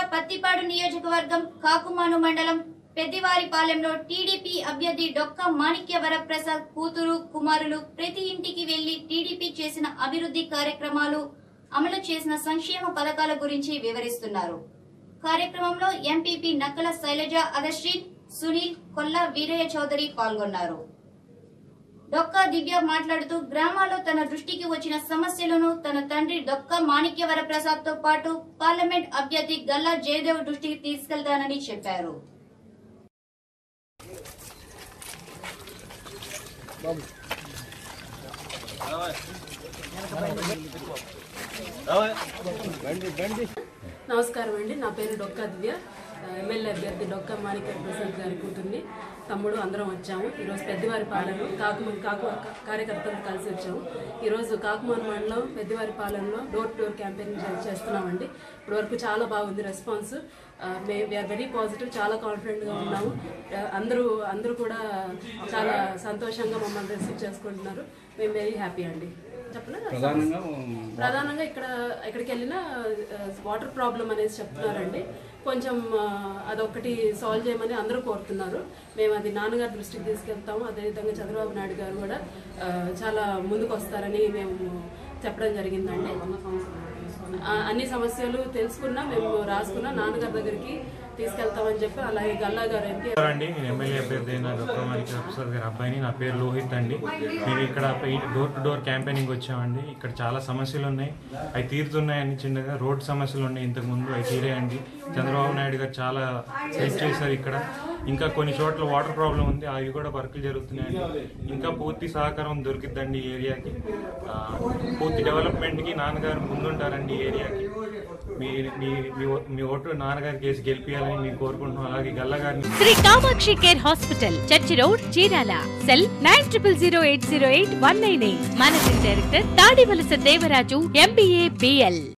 పత్తిపాడు నియోజకవర్గం కాకుమాను మండలం పెద్దివారిపాలెంలో టీడీపీ అభ్యర్థి డొక్క మాణిక్య వరప్రసాద్ కూతురు కుమారులు ప్రతి ఇంటికి వెళ్లి టీడీపీ చేసిన అభివృద్ధి కార్యక్రమాలు అమలు చేసిన సంక్షేమ పథకాల గురించి వివరిస్తున్నారు కార్యక్రమంలో ఎంపీపీ నక్కల శైలజ అగస్టిన్ సునీల్ కొల్లా వీరయ్య చౌదరి పాల్గొన్నారు డొక్కా దివ్య మాట్లాడుతూ గ్రామాల్లో తన దృష్టికి వచ్చిన సమస్యలను తన తండ్రి డొక్కా మాణిక్య వరప్రసాద్ తో పాటు పార్లమెంట్ అభ్యర్థి గల్లా జయదేవ్ దృష్టికి తీసుకెళ్తానని చెప్పారు నమస్కారం అండి నా పేరు డొక్కా దివ్య ఎమ్మెల్యే అభ్యర్థి డొక్కా మాణిక్య ప్రసాద్ గారి కూతుర్ని తమ్ముడు అందరం వచ్చాము ఈరోజు పెద్దవారి పాలెంలో కాకుమన్ కాకు కార్యకర్తలు కలిసి వచ్చాము ఈరోజు కాకుమాన్ మండలం పెద్దవారి పాలెంలో డోర్ టు డోర్ క్యాంపెయిన్ చేస్తున్నామండి ఇప్పటి వరకు చాలా బాగుంది response may we're very positive చాలా కాన్ఫిడెంట్గా ఉన్నాము ఆ, అందరూ అందరూ కూడా చాలా సంతోషంగా మమ్మల్ని రిసీవ్ చేసుకుంటున్నారు మేము వెరీ హ్యాపీ అండి చెప్పనా ప్రధానంగా ప్రధానంగా ఇక్కడ ఎక్కడికి వెళ్ళినా వాటర్ ప్రాబ్లం అనేసి చెప్తున్నారండి కొంచెం ఆ, అదొకటి సాల్వ్ చేయమని అందరూ కోరుతున్నారు మేము అది నాన్నగారి దృష్టికి తీసుకెళ్తాము అదేవిధంగా చంద్రబాబు నాయుడు గారు కూడా ఆ, చాలా ముందుకు వస్తారని మేము చెప్పడం జరిగిందండి ఆ, అన్ని సమస్యలు తెలుసుకున్నా మేము రాసుకున్నా నాన్నగారి దగ్గరికి తీసుకెళ్తామని చెప్పి అలాగే గల్లా గారు ఎంపీ అండి నేను ఎమ్మెల్యే అభ్యర్థి అయిన డాక్టర్ మాణిక్య ప్రసాద్ గారి అబ్బాయిని నా పేరు లోహిత్ అండి మేము ఇక్కడ డోర్ టు డోర్ క్యాంపెయినింగ్ వచ్చామండి ఇక్కడ చాలా సమస్యలు ఉన్నాయి అవి తీరుతున్నాయని చిన్నగా రోడ్ సమస్యలు ఉన్నాయి ఇంతకు ముందు అవి తీరేయండి చంద్రబాబు నాయుడు గారు చాలా హెల్ప్ చేశారు ఇక్కడ ఇంకా కొన్ని చోట్ల వాటర్ ప్రాబ్లం ఉంది అవి కూడా వర్కులు జరుగుతున్నాయండి ఇంకా పూర్తి సహకారం దొరికిద్దండి ఈ ఏరియాకి ఆ, పూర్తి డెవలప్మెంట్కి నాన్నగారు ముందుంటారండి ఈ ఏరియాకి మీ మీ మీ ఓ- మీ ఓటు నాన్నగారికి వేసి గెలిపించాలని మేము కోరుకుంటున్నాం అలాగే గల్లా గారిని Shri Kamakshi care hospital church road Chirala cell nine triple zero eight zero eight one nine eight managing director Tadivalasa Devaraju MBA BL